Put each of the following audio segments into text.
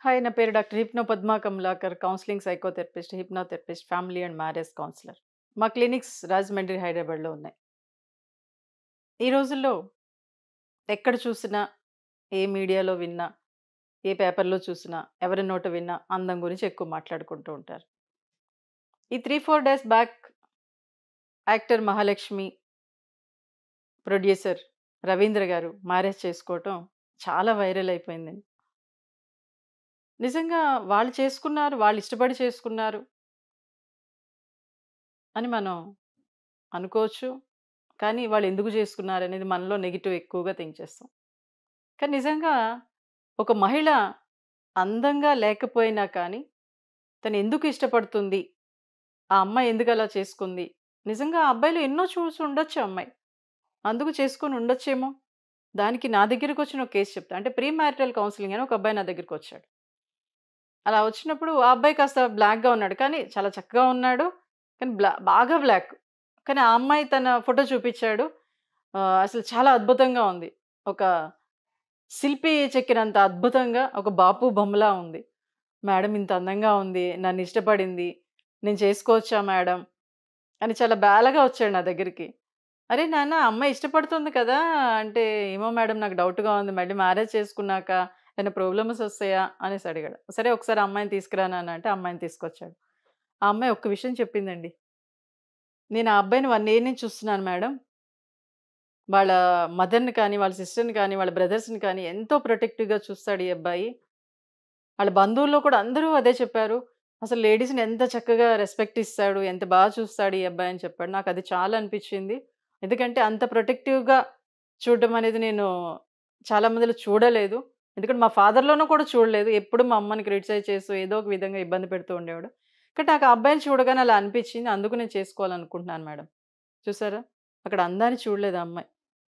Hi నా పేరు doctor hypno Padma Kamalakar counselling psychotherapist hypnotherapist family and marriage counsellor మా clinics Rajahmundry హైదరాబాద్లో ఉన్నాయి ఈ రోజుల్లో ఎక్కడ చూసినా ఏ మీడియాలో విన్నా ఏ పేపర్లో చూసినా ఎవరి నోట విన్నా అందం గురించి ఎక్కువ మాట్లాడుకుంటూ ఉంటారు ఈ three four days back actor Mahalakshmi producer Ravindra గారు మ్యారేజ్ చేసుకోవటం చాలా వైరల్ అయిపోయిందండి నిజంగా వాళ్ళు చేసుకున్నారు వాళ్ళు ఇష్టపడి చేసుకున్నారు అని మనం అనుకోవచ్చు కానీ వాళ్ళు ఎందుకు చేసుకున్నారు అనేది మనలో నెగిటివ్ ఎక్కువగా థింక్ చేస్తాం కానీ నిజంగా ఒక మహిళ అందంగా లేకపోయినా కానీ తను ఎందుకు ఇష్టపడుతుంది ఆ అమ్మాయి ఎందుకు అలా చేసుకుంది నిజంగా ఆ అబ్బాయిలు ఎన్నో చూసి ఉండొచ్చు అమ్మాయి అందుకు చేసుకొని ఉండొచ్చేమో దానికి నా దగ్గరికి వచ్చిన ఒక కేసు చెప్తా అంటే ప్రీ మ్యారిటల్ కౌన్సిలింగ్ అని ఒక అబ్బాయి నా దగ్గరికి వచ్చాడు అలా వచ్చినప్పుడు ఆ అబ్బాయి కాస్త బ్లాక్గా ఉన్నాడు కానీ చాలా చక్కగా ఉన్నాడు కానీ బ్లా బాగా బ్లాక్ కానీ ఆ అమ్మాయి తన ఫోటో చూపించాడు ఆ, అసలు చాలా అద్భుతంగా ఉంది ఒక శిల్పి చెక్కినంత అద్భుతంగా ఒక బాపు బొమ్మలా ఉంది మేడం ఇంత అందంగా ఉంది నన్ను ఇష్టపడింది నేను చేసుకోవచ్చా మేడం అని చాలా బేలగా వచ్చాడు నా దగ్గరికి అరే నాన్న అమ్మాయి ఇష్టపడుతుంది కదా అంటే ఏమో మేడం నాకు డౌట్గా ఉంది మళ్ళీ మ్యారేజ్ చేసుకున్నాక ఏమైనా ప్రాబ్లమ్స్ వస్తాయా అనేసి అడిగాడు సరే ఒకసారి అమ్మాయిని తీసుకురా నాన్న అంటే అమ్మాయిని తీసుకొచ్చాడు ఆ అమ్మాయి ఒక్క విషయం చెప్పిందండి నేను ఆ అబ్బాయిని వన్ ఇయర్ నుంచి చూస్తున్నాను మేడం వాళ్ళ మదర్ని కానీ వాళ్ళ సిస్టర్ని కానీ వాళ్ళ బ్రదర్స్ని కానీ ఎంతో ప్రొటెక్టివ్గా చూస్తాడు ఈ అబ్బాయి వాళ్ళ బంధువుల్లో కూడా అందరూ అదే చెప్పారు అసలు లేడీస్ని ఎంత చక్కగా రెస్పెక్ట్ ఇస్తాడు ఎంత బాగా చూస్తాడు ఈ అబ్బాయి అని చెప్పాడు నాకు అది చాలా అనిపించింది ఎందుకంటే అంత ప్రొటెక్టివ్గా చూడడం అనేది నేను చాలా మందిలో చూడలేదు ఎందుకంటే మా ఫాదర్లోనూ కూడా చూడలేదు ఎప్పుడు మా అమ్మని క్రిటిసైజ్ చేస్తూ ఏదో ఒక విధంగా ఇబ్బంది పెడుతూ ఉండేవాడు కానీ నాకు ఆ అబ్బాయిని చూడగానే అలా అనిపించింది అందుకు నేను చేసుకోవాలనుకుంటున్నాను మేడం చూసారా అక్కడ అందాన్ని చూడలేదు ఆ అమ్మాయి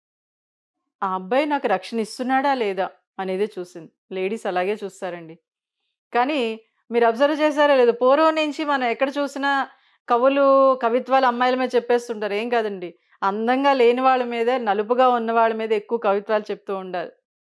ఆ అబ్బాయి నాకు రక్షణ ఇస్తున్నాడా లేదా అనేది చూసింది లేడీస్ అలాగే చూస్తారండి కానీ మీరు అబ్జర్వ్ చేశారో లేదు పూర్వం నుంచి మనం ఎక్కడ చూసినా కవులు కవిత్వాలు అమ్మాయిల మీద చెప్పేస్తుంటారు ఏం కాదండి అందంగా లేని వాళ్ళ మీద నలుపుగా ఉన్న వాళ్ళ మీద ఎక్కువ కవిత్వాలు చెప్తూ ఉండాలి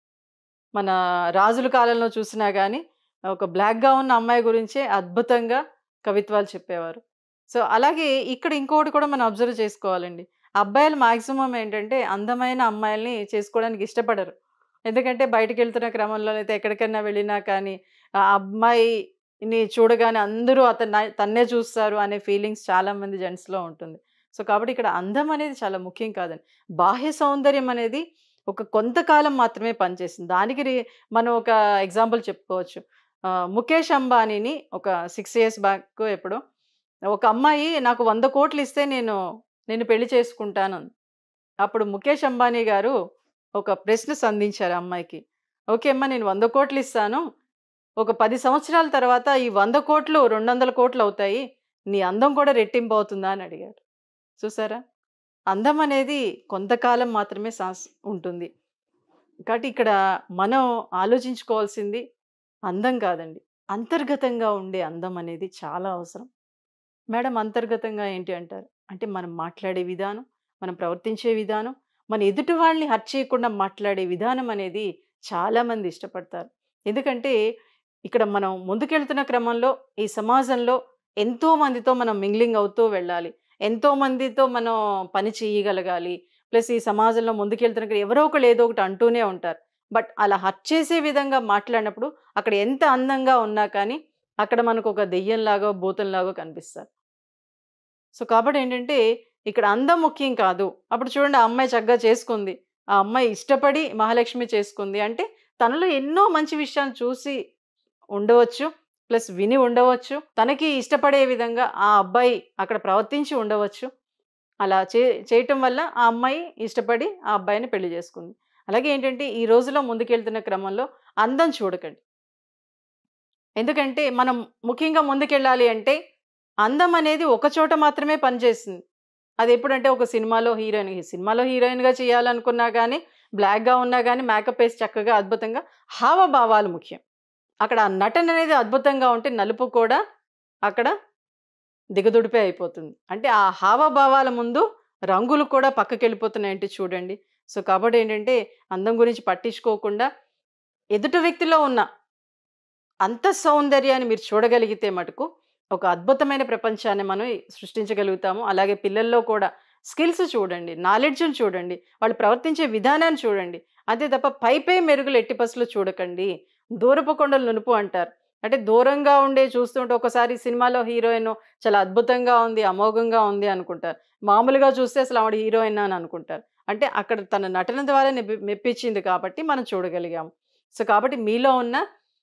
మన రాజుల కాలంలో చూసినా కానీ ఒక బ్లాక్గా ఉన్న అమ్మాయి గురించే అద్భుతంగా కవిత్వాలు చెప్పేవారు సో అలాగే ఇక్కడ ఇంకొకటి కూడా మనం అబ్జర్వ్ చేసుకోవాలండి అబ్బాయిలు మాక్సిమం ఏంటంటే అందమైన అమ్మాయిల్ని చేసుకోవడానికి ఇష్టపడరు ఎందుకంటే బయటికి వెళ్తున్న క్రమంలో అయితే ఎక్కడికైనా వెళ్ళినా కానీ ఆ అమ్మాయిని చూడగానే అందరూ అతన్ని తన్నే చూస్తారు అనే ఫీలింగ్స్ చాలా మంది జెంట్స్లో ఉంటుంది సో కాబట్టి ఇక్కడ అందం అనేది చాలా ముఖ్యం కాదండి బాహ్య సౌందర్యం అనేది ఒక కొంతకాలం మాత్రమే పనిచేస్తుంది దానికి రి- మనం ఒక ఎగ్జాంపుల్ చెప్పుకోవచ్చు ఆ, ముఖేష్ అంబానీని ఒక సిక్స్ ఇయర్స్ బ్యాక్ ఎప్పుడో ఒక అమ్మాయి నాకు వంద కోట్లు ఇస్తే నేను నేను పెళ్లి చేసుకుంటాను అంది. అప్పుడు ముఖేష్ అంబానీ గారు ఒక ప్రశ్న సంధించారు ఆ అమ్మాయికి ఓకే అమ్మా నేను వంద కోట్లు ఇస్తాను ఒక పది సంవత్సరాల తర్వాత ఈ వంద కోట్లు రెండు వందల కోట్లు అవుతాయి నీ అందం కూడా రెట్టింపు అవుతుందా అని అడిగారు చూసారా అందం అనేది కొంతకాలం మాత్రమే సాస్ ఉంటుంది కాబట్టి ఇక్కడ మనం ఆలోచించుకోవాల్సింది అందం కాదండి అంతర్గతంగా ఉండే అందం అనేది చాలా అవసరం మేడం అంతర్గతంగా ఏంటి అంటారు అంటే మనం మాట్లాడే విధానం మనం ప్రవర్తించే విధానం మన ఎదుటి వాళ్ళని హర్ట్ చేయకుండా మాట్లాడే విధానం అనేది చాలామంది ఇష్టపడతారు ఎందుకంటే ఇక్కడ మనం ముందుకెళ్తున్న క్రమంలో ఈ సమాజంలో ఎంతో మందితో మనం మింగ్లింగ్ అవుతూ వెళ్ళాలి ఎంతో మందితో మనం పని చేయగలగాలి ప్లస్ ఈ సమాజంలో ముందుకెళ్తున్న క్రమ- ఎవరో ఒకళ్ళు ఏదో ఒకటి అంటూనే ఉంటారు బట్ అలా హర్ట్ చేసే విధంగా మాట్లాడినప్పుడు అక్కడ ఎంత అందంగా ఉన్నా కానీ అక్కడ మనకు ఒక దెయ్యంలాగో భూతంలాగో కనిపిస్తారు సో కాబట్టి ఏంటంటే ఇక్కడ అందం ముఖ్యం కాదు అప్పుడు చూడండి ఆ అమ్మాయి చక్కగా చేసుకుంది ఆ అమ్మాయి ఇష్టపడి మహాలక్ష్మి చేసుకుంది అంటే తనలో ఎన్నో మంచి విషయాలు చూసి ఉండవచ్చు ప్లస్ విని ఉండవచ్చు తనకి ఇష్టపడే విధంగా ఆ అబ్బాయి అక్కడ ప్రవర్తించి ఉండవచ్చు అలా చే చేయటం వల్ల ఆ అమ్మాయి ఇష్టపడి ఆ అబ్బాయిని పెళ్లి చేసుకుంది అలాగే ఏంటంటే ఈ రోజులో ముందుకెళ్తున్న క్రమంలో అందం చూడకండి ఎందుకంటే మనం ముఖ్యంగా ముందుకెళ్ళాలి అంటే అందం అనేది ఒక చోట మాత్రమే పనిచేస్తుంది అది ఎప్పుడంటే ఒక సినిమాలో హీరోయిన్ సినిమాలో హీరోయిన్గా చేయాలనుకున్నా కానీ బ్లాక్గా ఉన్నా కానీ మేకప్ వేసి చక్కగా అద్భుతంగా హావభావాలు ముఖ్యం అక్కడ ఆ నటన అనేది అద్భుతంగా ఉంటే నలుపు కూడా అక్కడ దిగదుడిపే అయిపోతుంది అంటే ఆ హావభావాల ముందు రంగులు కూడా పక్కకి వెళ్ళిపోతున్నాయంటే చూడండి సో కాబట్టి ఏంటంటే అందం గురించి పట్టించుకోకుండా ఎదుటి వ్యక్తిలో ఉన్న అంత సౌందర్యాన్ని మీరు చూడగలిగితే మటుకు ఒక అద్భుతమైన ప్రపంచాన్ని మనం సృష్టించగలుగుతాము అలాగే పిల్లల్లో కూడా స్కిల్స్ చూడండి నాలెడ్జ్ని చూడండి వాళ్ళు ప్రవర్తించే విధానాన్ని చూడండి అంతే తప్ప పై పై మెరుగులు ఎట్టి పసులు చూడకండి దూరపు కొండలు నునుపు అంటారు అంటే దూరంగా ఉండే చూస్తుంటే ఒకసారి సినిమాలో హీరోయిన్ చాలా అద్భుతంగా ఉంది అమోఘంగా ఉంది అనుకుంటారు మామూలుగా చూస్తే అసలు ఆవిడ హీరోయిన్ అని అనుకుంటారు అంటే అక్కడ తన నటన ద్వారా మెప్పి- మెప్పించింది కాబట్టి మనం చూడగలిగాము సో కాబట్టి మీలో ఉన్న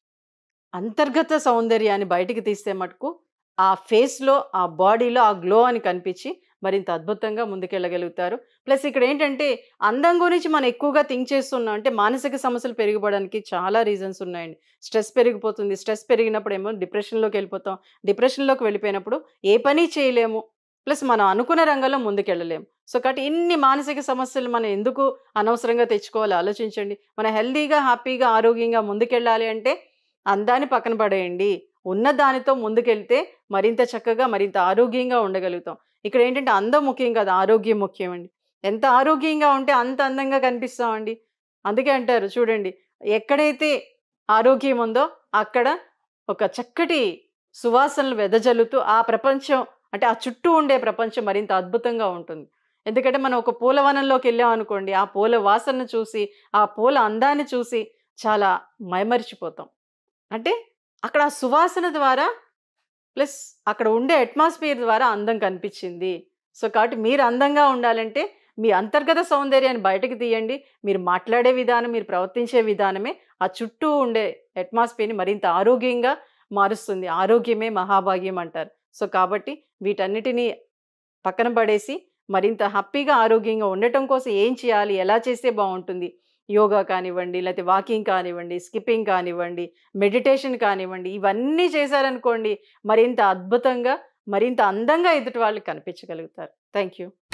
అంతర్గత సౌందర్యాన్ని బయటికి తీస్తే మటుకు ఆ ఫేస్లో ఆ బాడీలో ఆ గ్లో అని కనిపించి మరింత అద్భుతంగా ముందుకెళ్ళగలుగుతారు ప్లస్ ఇక్కడ ఏంటంటే అందం గురించి మనం ఎక్కువగా థింక్ చేస్తున్నాం అంటే మానసిక సమస్యలు పెరిగిపోవడానికి చాలా రీజన్స్ ఉన్నాయండి స్ట్రెస్ పెరిగిపోతుంది స్ట్రెస్ పెరిగినప్పుడు ఏమో డిప్రెషన్లోకి వెళ్ళిపోతాం డిప్రెషన్లోకి వెళ్ళిపోయినప్పుడు ఏ పని చేయలేము ప్లస్ మనం అనుకున్న రంగంలో ముందుకెళ్ళలేము సో కాబట్టి ఇన్ని మానసిక సమస్యలు మనం ఎందుకు అనవసరంగా తెచ్చుకోవాలి ఆలోచించండి మనం హెల్దీగా హ్యాపీగా ఆరోగ్యంగా ముందుకెళ్ళాలి అంటే అందాన్ని పక్కన పడేయండి ఉన్న దానితో ముందుకెళ్తే మరింత చక్కగా మరింత ఆరోగ్యంగా ఉండగలుగుతాం ఇక్కడ ఏంటంటే అందం ముఖ్యం కాదు ఆరోగ్యం ముఖ్యం అండి ఎంత ఆరోగ్యంగా ఉంటే అంత అందంగా కనిపిస్తామండి అందుకే అంటారు చూడండి ఎక్కడైతే ఆరోగ్యం ఉందో అక్కడ ఒక చక్కటి సువాసనలు వెదజల్లుతూ ఆ ప్రపంచం అంటే ఆ చుట్టూ ఉండే ప్రపంచం మరింత అద్భుతంగా ఉంటుంది ఎందుకంటే మనం ఒక పూలవనంలోకి వెళ్ళాం అనుకోండి ఆ పూల వాసనను చూసి ఆ పూల అందాన్ని చూసి చాలా మైమరిచిపోతాం అంటే అక్కడ ఆ సువాసన ద్వారా ప్లస్ అక్కడ ఉండే అట్మాస్ఫియర్ ద్వారా అందం కనిపించింది సో కాబట్టి మీరు అందంగా ఉండాలంటే మీ అంతర్గత సౌందర్యాన్ని బయటకు తీయండి మీరు మాట్లాడే విధానం మీరు ప్రవర్తించే విధానమే ఆ చుట్టూ ఉండే అట్మాస్ఫియర్ని మరింత ఆరోగ్యంగా మారుస్తుంది ఆరోగ్యమే మహాభాగ్యం అంటారు సో కాబట్టి వీటన్నిటినీ పక్కన పడేసి మరింత హ్యాపీగా ఆరోగ్యంగా ఉండటం కోసం ఏం చేయాలి ఎలా చేస్తే బాగుంటుంది యోగా కానివ్వండి లేకపోతే వాకింగ్ కానివ్వండి స్కిప్పింగ్ కానివ్వండి మెడిటేషన్ కానివ్వండి ఇవన్నీ చేశారనుకోండి మరింత అద్భుతంగా మరింత అందంగా ఎదుటి వాళ్ళకి కనిపించగలుగుతారు థ్యాంక్ యూ